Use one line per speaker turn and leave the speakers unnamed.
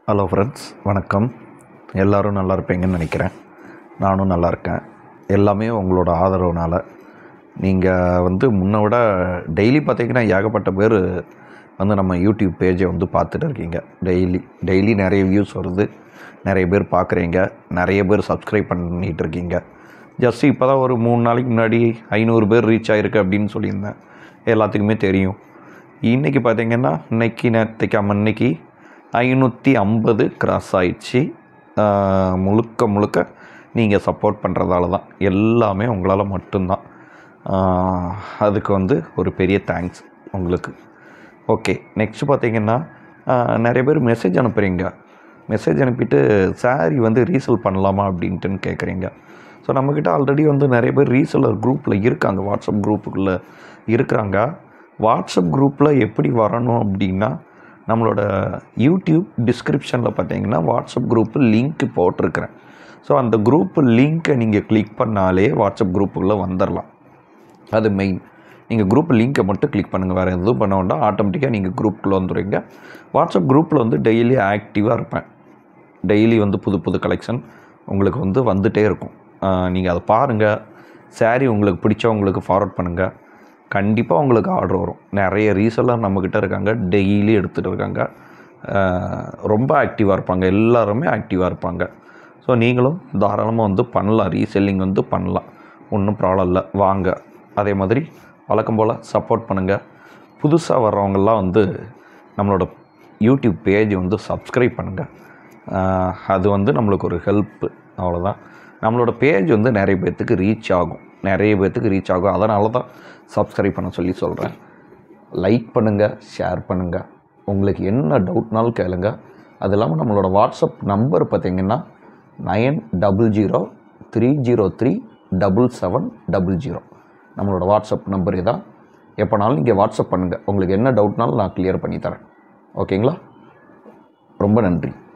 hello friends வணக்கம் எல்லோரும் நல்லா இருப்பீங்கன்னு நினைக்கிறேன் நானும் நல்லா இருக்கேன் எல்லாமே உங்களோட ஆதரவுனால் நீங்கள் வந்து முன்னை விட டெய்லி பார்த்தீங்கன்னா ஏகப்பட்ட பேர் வந்து நம்ம யூடியூப் பேஜை வந்து பார்த்துட்டு இருக்கீங்க டெய்லி டெய்லி நிறைய வியூஸ் வருது நிறைய பேர் பார்க்குறீங்க நிறைய பேர் சப்ஸ்கிரைப் பண்ணிகிட்டு இருக்கீங்க ஜஸ்ட் இப்போ தான் ஒரு மூணு நாளைக்கு முன்னாடி ஐநூறு பேர் ரீச் ஆகிருக்கு அப்படின்னு சொல்லியிருந்தேன் எல்லாத்துக்குமே தெரியும் இன்றைக்கி பார்த்தீங்கன்னா இன்னைக்கு நேற்றுக்கு அன்னைக்கு ஐநூற்றி ஐம்பது கிராஸ் ஆயிடுச்சு ஆஹ் முழுக்க முழுக்க நீங்கள் சப்போர்ட் பண்ணுறதால தான் எல்லாமே உங்களால் மட்டும்தான் ஆஹ் அதுக்கு வந்து ஒரு பெரிய தேங்க்ஸ் உங்களுக்கு ஓகே நெக்ஸ்ட் பார்த்தீங்கன்னா ஆஹ் நிறைய பேர் மெசேஜ் அனுப்புகிறீங்க மெசேஜ் அனுப்பிட்டு சாரி வந்து ரீசேல் பண்ணலாமா அப்படின்ட்டுன்னு கேட்குறீங்க ஸோ நம்மக்கிட்ட ஆல்ரெடி வந்து நிறைய பேர் ரீசெல்லர் குரூப்பில் இருக்காங்க வாட்ஸ்அப் குரூப்புக்குள்ளே இருக்கிறாங்க வாட்ஸ்அப் குரூப்பில் எப்படி வரணும் அப்படின்னா நம்மளோட யூடியூப் டிஸ்கிரிப்ஷனில் பார்த்தீங்கன்னா வாட்ஸ்அப் குரூப்பு லிங்க் போட்டிருக்கிறேன் ஸோ அந்த குரூப் லிங்க்கை நீங்கள் கிளிக் பண்ணாலே வாட்ஸ்அப் குரூப்புக்குள்ளே வந்துடலாம் அது மெயின் நீங்கள் குரூப் லிங்க்கை மட்டும் கிளிக் பண்ணுங்கள் வேறு எதுவும் பண்ண வேண்டாம் ஆட்டோமேட்டிக்காக நீங்கள் குரூப்புக்குள்ளே வந்துடுவீங்க வாட்ஸ்அப் குரூப்பில் வந்து டெய்லி ஆக்டிவாக இருப்பேன் டெய்லி வந்து புது புது கலெக்ஷன் உங்களுக்கு வந்து வந்துகிட்டே இருக்கும் நீங்கள் அதை பாருங்கள் saree உங்களுக்கு பிடிச்சவங்களுக்கு ஃபார்வர்ட் பண்ணுங்கள் கண்டிப்பாக உங்களுக்கு ஆர்டர் வரும் நிறைய ரீசெல்லாம் நம்மக்கிட்ட இருக்காங்க டெய்லி எடுத்துகிட்டு இருக்காங்க ஆஹ் ரொம்ப ஆக்டிவாக இருப்பாங்க எல்லாருமே ஆக்டிவாக இருப்பாங்க ஸோ நீங்களும் தாராளமாக வந்து பண்ணலாம் ரீசெல்லிங் வந்து பண்ணலாம் ஒன்றும் ப்ராப்ளம் இல்லை வாங்க அதே மாதிரி வழக்கம் போல் சப்போர்ட் பண்ணுங்கள் புதுசாக வர்றவங்கெல்லாம் வந்து நம்மளோட யூடியூப் பேஜ் வந்து சப்ஸ்கிரைப் பண்ணுங்கள் ஆஹ் அது வந்து நம்மளுக்கு ஒரு ஹெல்ப்பு அவ்வளோதான் நம்மளோட பேஜ் வந்து நிறைய பேர்த்துக்கு ரீச் ஆகும் நிறைய பேர்த்துக்கு ரீச் ஆகும் அதனால தான் சப்ஸ்கிரைப் பண்ண சொல்லி சொல்கிறேன் லைக் பண்ணுங்கள் ஷேர் பண்ணுங்கள் உங்களுக்கு என்ன டவுட்னாலும் கேளுங்க அது இல்லாமல் நம்மளோட வாட்ஸ்அப் நம்பர் பார்த்தீங்கன்னா nine double zero three zero three double seven double zero நம்மளோட வாட்ஸ்அப் நம்பர் இதான் எப்போனாலும் நீங்கள் வாட்ஸ்அப் பண்ணுங்கள் உங்களுக்கு என்ன டவுட்னாலும் நான் கிளியர் பண்ணி தரேன் ஓகேங்களா ரொம்ப நன்றி